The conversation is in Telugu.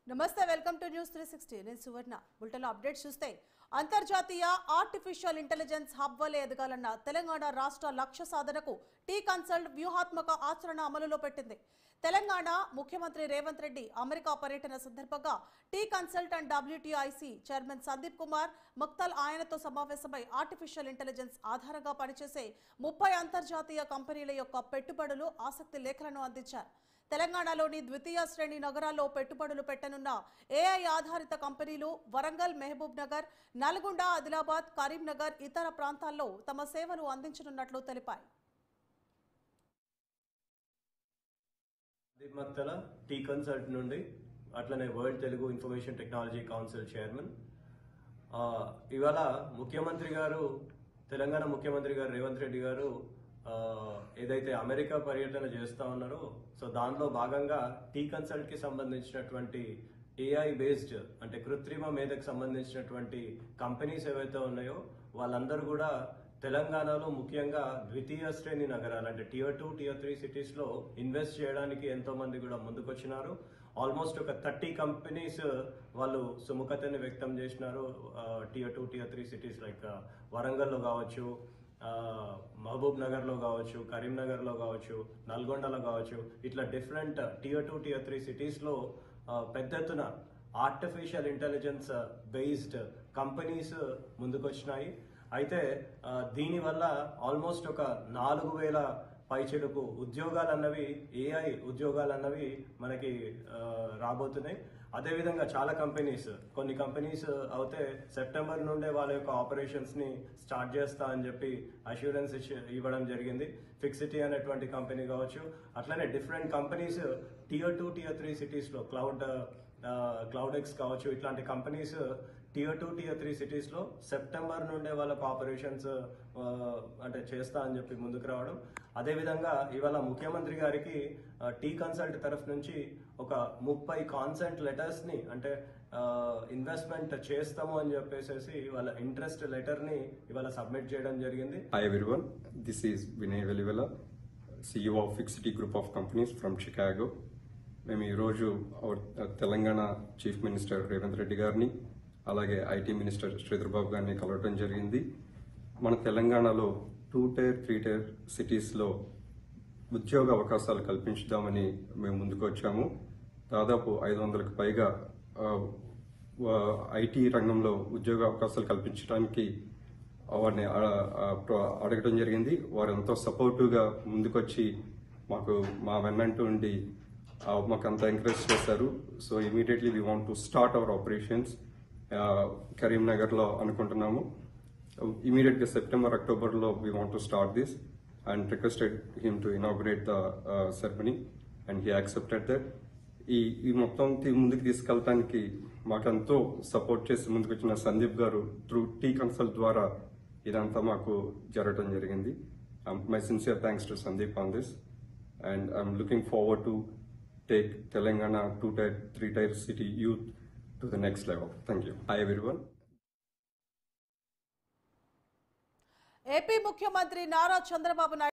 నమస్తే welcome to news three sixty నేను సువర్ణ బులెటిన్లో అప్డేట్స్ చూస్తే అంతర్జాతీయ ఆర్టిఫిషియల్ ఇంటెలిజెన్స్ హబ్ వలె ఎదగాలన్న తెలంగాణ రాష్ట్ర లక్ష్య సాధనకు టీ కన్సల్ట్ వ్యూహాత్మక ఆచరణ అమలులో పెట్టింది తెలంగాణ ముఖ్యమంత్రి రేవంత్ రెడ్డి అమెరికా పర్యటన సందర్భంగా T consult and WTIC chairman Sandeep Kumar Muktal ఆయనతో సమావేశమై ఆర్టిఫిషియల్ ఇంటెలిజెన్స్ ఆధారంగా పనిచేసే ముప్పై అంతర్జాతీయ కంపెనీల యొక్క పెట్టుబడులు ఆసక్తి లేఖలను అందించారు తెలంగాణలోని ద్వితీయ శ్రేణి నగరాల్లో పెట్టుబడులు పెట్టనున్న ఏఐ ఆధారిత కంపెనీలు వరంగల్ మహబూబ్ నగర్ నల్గొండ ఆదిలాబాద్ కరీంనగర్ ఇతర ప్రాంతాల్లో తమ సేవలు అందించనున్నట్లు తెలిపాయి సందీప్ మక్తల టీ కన్సల్ట్ నుండి అట్లనే world Telugu information technology council chairman ఆ, ఇవాళ ముఖ్యమంత్రి గారు తెలంగాణ ముఖ్యమంత్రి గారు రేవంత్ రెడ్డి గారు ఆ, ఏదైతే అమెరికా పర్యటన చేస్తా ఉన్నారో సో దానిలో భాగంగా టీ కన్సల్ట్ కి సంబంధించినటువంటి ఏఐ బేస్డ్ అంటే కృత్రిమ మేధకు సంబంధించినటువంటి కంపెనీస్ ఏవైతే ఉన్నాయో వాళ్ళందరూ కూడా తెలంగాణలో ముఖ్యంగా ద్వితీయ శ్రేణి నగరాలు అంటే tier two tier three cities లో ఇన్వెస్ట్ చేయడానికి ఎంతో మంది కూడా ముందుకొచ్చినారు ఆల్మోస్ట్ ఒక థర్టీ కంపెనీస్ వాళ్ళు సుముఖతని వ్యక్తం చేసినారు tier two tier three cities like వరంగల్లో కావచ్చు ఆ, మహబూబ్ నగర్ లో కావచ్చు కరీంనగర్ లో కావచ్చు నల్గొండలో కావచ్చు ఇట్లా different tier two tier three cities లో ఆ, పెద్ద ఎత్తున ఆర్టిఫిషియల్ ఇంటెలిజెన్స్ బేస్డ్ కంపెనీస్ ముందుకొచ్చినాయి అయితే ఆ, దీనివల్ల ఆల్మోస్ట్ ఒక నాలుగు వేల పైచెడుకు ఉద్యోగాలు అన్నవి ఏఐ ఉద్యోగాలు అన్నవి మనకి ఆ, రాబోతున్నాయి అదేవిధంగా చాలా కంపెనీస్ కొన్ని కంపెనీస్ అయితే సెప్టెంబర్ నుండే వాళ్ళ యొక్క ఆపరేషన్స్ ని స్టార్ట్ చేస్తా అని చెప్పి అష్యూరెన్స్ ఇవ్వడం జరిగింది ఫిక్సిటీ అనేటువంటి కంపెనీ కావచ్చు అట్లనే different companies tier two tier three cities లో క్లౌడ్ క్లౌడ్ ఎక్స్ కావచ్చు ఇట్లాంటి companies tier two tier three cities లో సెప్టెంబర్ నుండే వాళ్ళకు ఆపరేషన్స్ అంటే చేస్తా అని చెప్పి ముందుకు రావడం అదేవిధంగా ఇవాళ ముఖ్యమంత్రి గారికి టీ కన్సల్ట్ తరఫు నుంచి ఒక ముప్పై కాన్సెంట్ లెటర్స్ ని అంటే ఇన్వెస్ట్మెంట్ చేస్తాము అని చెప్పేసి వాళ్ళ ఇంట్రెస్ట్ లెటర్ ని ఇవాళ సబ్మిట్ చేయడం జరిగింది Hi everyone, this is Vinay Velivela, CEO of Fixity Group of Companies from Chicago. మేము ఈరోజు our Telangana chief minister Revanth Reddy గారిని అలాగే ఐటీ మినిస్టర్ శ్రీధర్ బాబు గారిని కలవటం జరిగింది మన తెలంగాణలో టూ టైర్ త్రీ టైర్ సిటీస్లో ఉద్యోగ అవకాశాలు కల్పించుదామని మేము ముందుకు వచ్చాము దాదాపు ఐదు వందలకు పైగా ఆ, వా- ఐటీ రంగంలో ఉద్యోగ అవకాశాలు కల్పించడానికి వారిని అ- అ- ప్ర- అడగడం జరిగింది వారు ఎంతో సపోర్టివ్గా ముందుకొచ్చి మాకు మా వెన్నంటూ ఉండి ఆ, మాకు అంతా ఎంకరేజ్ చేశారు so immediately we want to start our operations కరీంనగర్లో అనుకుంటున్నాము ఇమీడియట్గా సెప్టెంబర్ అక్టోబర్లో we want to start this and requested him to inaugurate the ceremony and he accepted that ఈ ఈ మొత్తం తీ- ముందుకు తీసుకెళ్ళటానికి మాకెంతో సపోర్ట్ చేసి ముందుకు వచ్చిన సందీప్ గారు త్రూ టీ కన్సల్ట్ ద్వారా ఇదంతా మాకు జరగడం జరిగింది my sincere thanks to Sandeep on this and I'm looking forward to take Telangana two tier three tier city youth to the next level thank you hi ఎవరి ఏపీ ముఖ్యమంత్రి నారా చంద్రబాబు నాయుడు